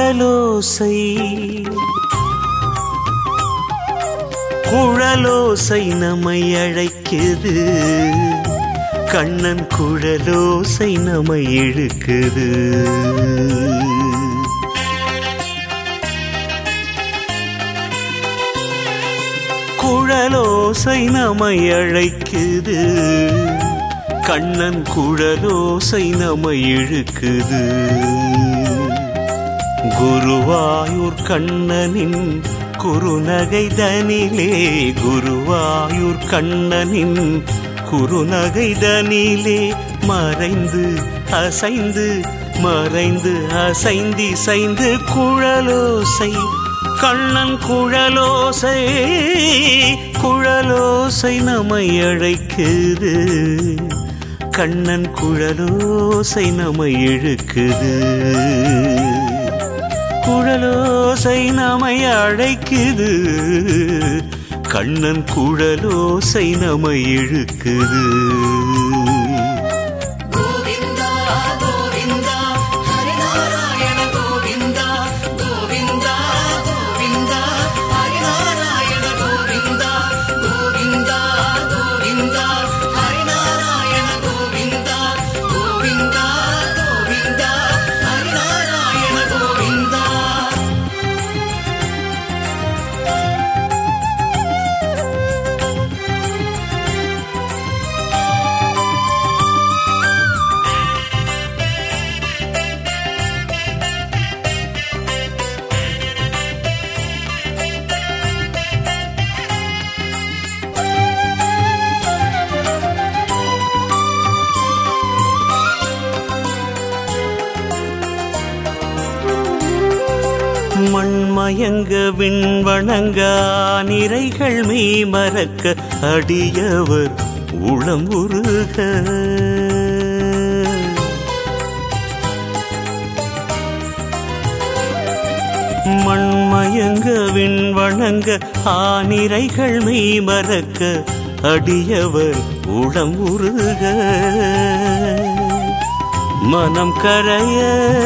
குழலோசை குழலோசை நம்மை அழைக்குது கண்ணன் குழலோசை நம்மை இழுக்குது குழலோசை நம்மை அழைக்குது கண்ணன் குழலோசை நம்மை இழுக்குது குருவாயூர் கண்ணனின் குறுநகை தனிலே குருவாயூர் கண்ணனின் குறுநகை தனிலே மறைந்து அசைந்து மறைந்து அசைந்தி சைந்து குழலோசை கண்ணன் குழலோசை குழலோசை நம்மை அழைக்குது கண்ணன் குழலோசை நம்மை இழுக்குது குழலோசை நம்மை அழைக்குது கண்ணன் குழலோசை நம்மை இழுக்குது கோவிந்தா கோவிந்தா ஹரிநாராயண கோவிந்தா கோவிந்தா கோவிந்தா ஹரிநாராயண கோவிந்தா கோவிந்தா கோவிந்தா ஹரிநாராயண கோவிந்தா கோவிந்தா கோவிந்தா ஹரிநாராயண கோவிந்தா மண்மயங்க விண்வணங்க நிறைகள் மெய் மறக்க அடியவர் உளம் உருக மண்மயங்க விண்வணங்க ஆனிரைகள் மெய் மறக்க அடியவர் உளம் உருக மனம் கரைய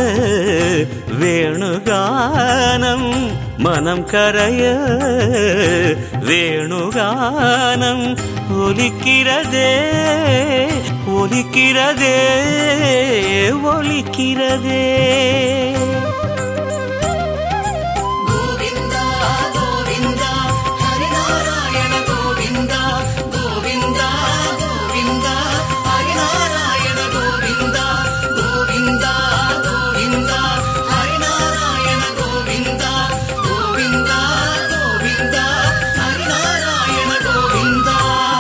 வேணுகானம் மனம் கரைய வேணுகானம் ஒலிக்கிறதே ஒலிக்கிறதே ஒலிக்கிறதே கோவிந்தா கோவிந்தா ஹரிநாராயண கோவிந்தா கோவிந்தா கோவிந்தா ஹரிநாராயண கோவிந்தா கோவிந்தா கோவிந்தா ஹரிநாராயண கோவிந்தா கோவிந்தா கோவிந்தா ஹரிநாராயண கோவிந்தா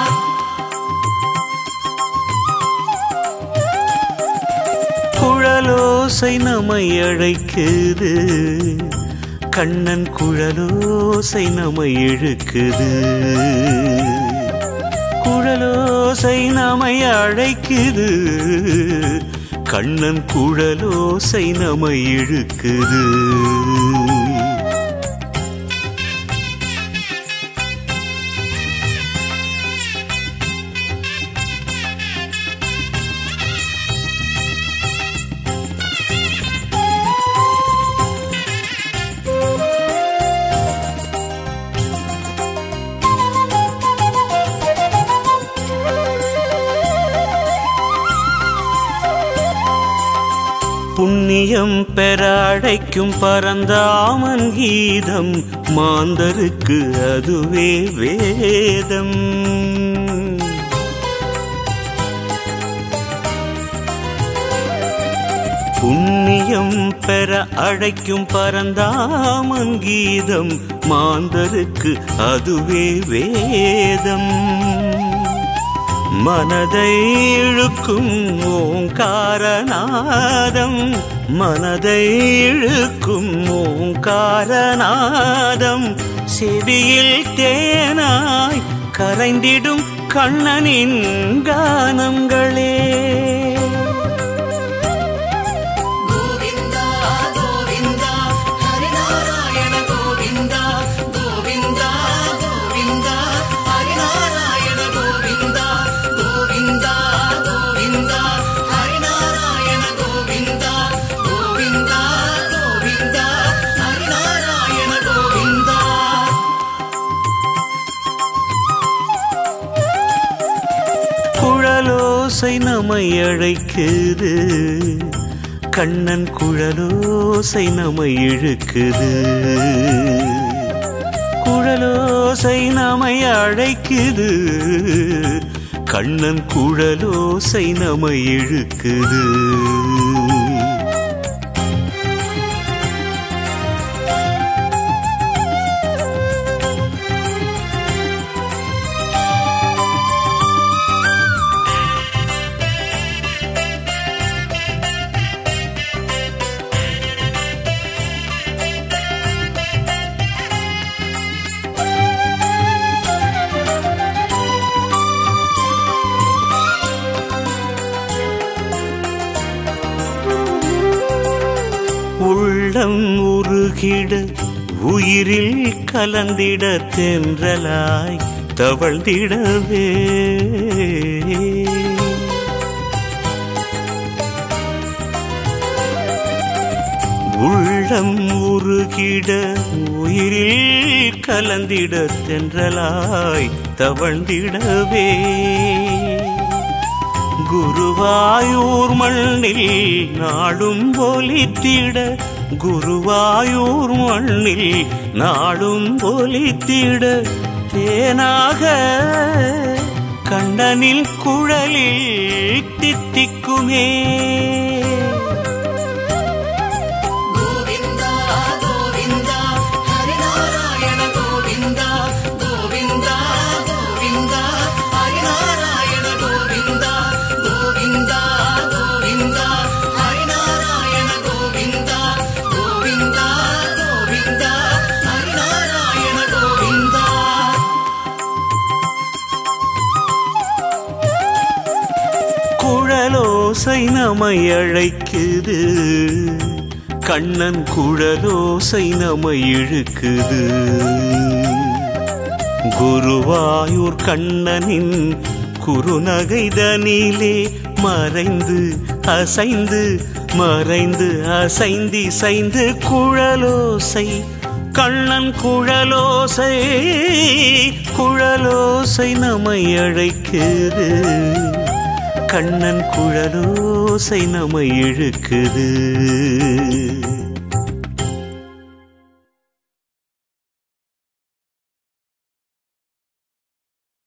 குழலோசை நம்மை அழைக்குது கண்ணன் குழலோசை நம்மை இழுக்குது குழலோசை நம்மை அழைக்குது கண்ணன் குழலோசை நம்மை இழுக்குது புண்ணியம் பெற அழைக்கும் பரந்தாமன் கீதம் மாந்தருக்கு அதுவே வேதம் புண்ணியம் பெற அழைக்கும் பரந்தாமன் கீதம் மாந்தருக்கு அதுவே வேதம் மனதை இழுக்கும் ஓங்காரநாதம் மனதை இழுக்கும் ஓங்காரநாதம் செவியில் தேனாய் கரைந்திடும் கண்ணனின் கானங்களே கோவிந்தா கோவிந்தா ஹரிநாராயண கோவிந்தா கோவிந்தா கோவிந்தா ஹரிநாராயண கோவிந்தா கோவிந்தா கோவிந்தா ஹரிநாராயண கோவிந்தா கோவிந்தா கோவிந்தா குழலோசை நம்மை அழைக்குது கண்ணன் குழலோசை நம்மை இழுக்குது குழலோசை நம்மை அழைக்குது கண்ணன் குழலோசை நம்மை இழுக்குது உள்ளம் உருகிட உயிரில் கலந்திட தென்றலாய் தவழ்ந்திடவே உள்ளம் உருகிட உயிரில் கலந்திட தென்றலாய் தவழ்ந்திடவே குருவாயூர் மண்ணில் நாடும் ஒலித்திட குருவாயூர் மண்ணில் நாடும் ஒலித்திட தேனாக கண்ணனின் குழலில் தித்திக்குமே கோவிந்தா கோவிந்தா ஹரிநாராயண கோவிந்தா கோவிந்தா கோவிந்தா ஹரிநாராயண கோவிந்தா கோவிந்தா கோவிந்தா ஹரிநாராயண கோவிந்தா கோவிந்தா கோவிந்தா ஹரிநாராயண கோவிந்தா குழலோசை நம்மை அழைக்குது கண்ணன் குழலோசை நம்மை இழுக்குது குருவாயூர் கண்ணனின் குறுநகைதனிலே மறைந்து அசைந்து மறைந்து அசைந்தி சைந்து குழலோசை கண்ணன் குழலோசை குழலோசை நம்மை அழைக்குது கண்ணன் குழலோசை நம்மை இழுக்குது